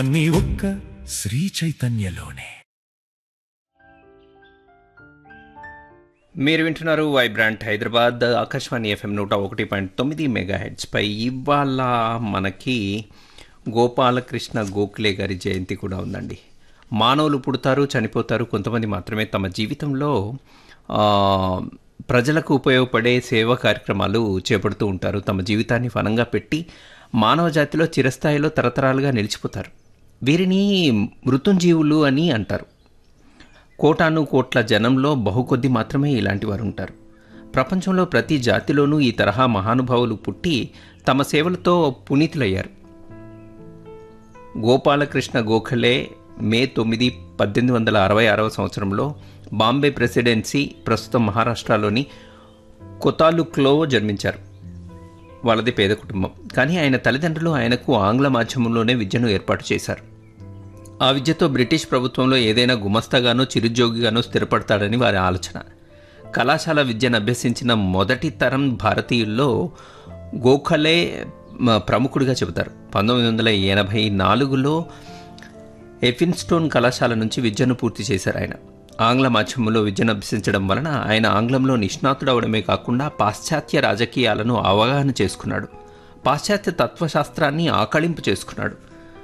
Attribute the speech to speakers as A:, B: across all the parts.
A: నీ ఒక్క శ్రీ చైతన్యలోనే
B: మీరు వింటున్నారు వైబ్రాంట్ హైదరాబాద్ ఆకాశవాణి ఎఫ్ఎం నూట ఒకటి పాయింట్ తొమ్మిది మెగా హెడ్స్పై ఇవాళ మనకి గోపాలకృష్ణ గోఖలే గారి జయంతి కూడా ఉందండి మానవులు పుడతారు చనిపోతారు కొంతమంది మాత్రమే తమ జీవితంలో ఆ, ప్రజలకు ఉపయోగపడే సేవా కార్యక్రమాలు చేపడుతూ ఉంటారు తమ జీవితాన్ని ఫలంగా పెట్టి మానవ జాతిలో చిరస్థాయిలో తరతరాలుగా నిలిచిపోతారు వీరిని మృత్యుంజీవులు అని అంటారు కోటాను కోట్ల జనంలో బహుకొద్ది మాత్రమే ఇలాంటి వారు ఉంటారు ప్రపంచంలో ప్రతి జాతిలోనూ ఈ తరహా మహానుభావులు పుట్టి తమ సేవలతో పునీతులయ్యారు గోపాలకృష్ణ గోఖలే మే తొమ్మిది పద్దెనిమిది వందల అరవై ఆరవ సంవత్సరంలో బాంబే ప్రెసిడెన్సీ ప్రస్తుతం మహారాష్ట్రలోని కొతాలుక్లో జన్మించారు వాళ్ళది పేద కుటుంబం కానీ ఆయన తల్లిదండ్రులు ఆయనకు ఆంగ్ల మాధ్యమంలోనే విద్యను ఏర్పాటు చేశారు ఆ విద్యతో బ్రిటిష్ ప్రభుత్వంలో ఏదైనా గుమస్తాగానో చిరుద్యోగిగానో స్థిరపడతాడని వారి ఆలోచన కళాశాల విద్యను అభ్యసించిన మొదటి తరం భారతీయుల్లో గోఖలే మ, ప్రముఖుడిగా చెబుతారు పంతొమ్మిది వందల ఎనభై నాలుగులో ఎఫిన్స్టోన్ కళాశాల నుంచి విద్యను పూర్తి చేశారు ఆయన ఆంగ్ల మాధ్యమంలో విద్యను అభ్యసించడం వలన ఆయన ఆంగ్లంలో నిష్ణాతుడవడమే కాకుండా పాశ్చాత్య రాజకీయాలను అవగాహన చేసుకున్నాడు పాశ్చాత్య తత్వశాస్త్రాన్ని ఆకళింపు చేసుకున్నాడు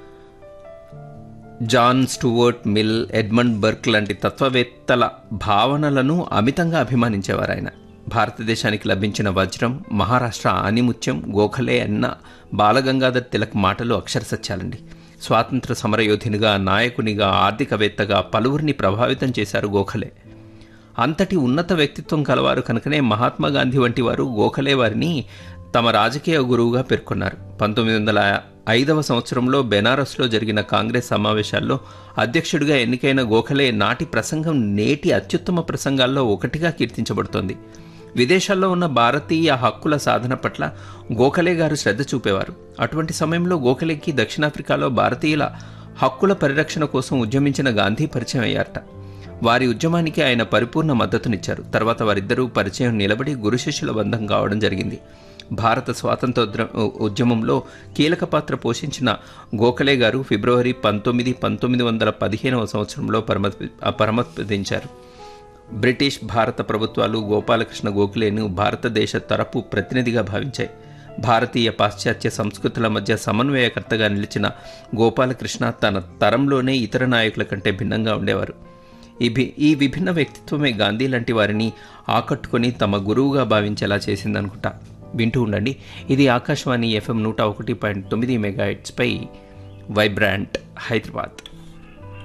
B: John Stuart Mill Edmund Burke లాంటి తత్వవేత్తల భావనలను అమితంగా అభిమానించేవారు ఆయన భారతదేశానికి లభించిన వజ్రం మహారాష్ట్ర ఆనిముత్యం గోఖలే అన్న బాలగంగాధర్ తిలక్ మాటలు అక్షర సత్యాలండి స్వాతంత్ర సమరయోధునిగా నాయకునిగా ఆర్థికవేత్తగా పలువురిని ప్రభావితం చేశారు గోఖలే అంతటి ఉన్నత వ్యక్తిత్వం కలవారు కనుకనే మహాత్మా గాంధీ వంటి వారు గోఖలే వారిని తమ రాజకీయ గురువుగా పేర్కొన్నారు పంతొమ్మిది వందల ఐదవ సంవత్సరంలో బెనారస్లో జరిగిన కాంగ్రెస్ సమావేశాల్లో అధ్యక్షుడిగా ఎన్నికైన గోఖలే నాటి ప్రసంగం నేటి అత్యుత్తమ ప్రసంగాల్లో ఒకటిగా కీర్తించబడుతోంది విదేశాల్లో ఉన్న భారతీయ హక్కుల సాధన పట్ల గోఖలే గారు శ్రద్ధ చూపేవారు అటువంటి సమయంలో గోఖలేకి దక్షిణాఫ్రికాలో భారతీయుల హక్కుల పరిరక్షణ కోసం ఉద్యమించిన గాంధీ పరిచయం అయ్యారట వారి ఉద్యమానికి ఆయన పరిపూర్ణ మద్దతునిచ్చారు తర్వాత వారిద్దరూ పరిచయం నిలబడి గురు శిష్యుల బంధం కావడం జరిగింది భారత స్వాతంత్ర ఉద్ర- ఉద్యమంలో కీలక పాత్ర పోషించిన గోఖలే గారు ఫిబ్రవరి పంతొమ్మిది పంతొమ్మిది వందల పదిహేనవ సంవత్సరంలో పరమప పరమపదించారు బ్రిటిష్ భారత ప్రభుత్వాలు గోపాలకృష్ణ గోఖలేను భారతదేశ తరపు ప్రతినిధిగా భావించాయి భారతీయ పాశ్చాత్య సంస్కృతుల మధ్య సమన్వయకర్తగా నిలిచిన గోపాలకృష్ణ తన తరంలోనే ఇతర నాయకుల కంటే భిన్నంగా ఉండేవారు ఈ భి ఈ విభిన్న వ్యక్తిత్వమే గాంధీ లాంటి వారిని ఆకట్టుకొని తమ గురువుగా భావించేలా చేసిందనుకుంటా వింటూ ఉండండి ఇది ఆకాశవాణి ఎఫ్ఎం నూట ఒకటి పాయింట్ తొమ్మిది మెగాహెట్స్పై వైబ్రాంట్ హైదరాబాద్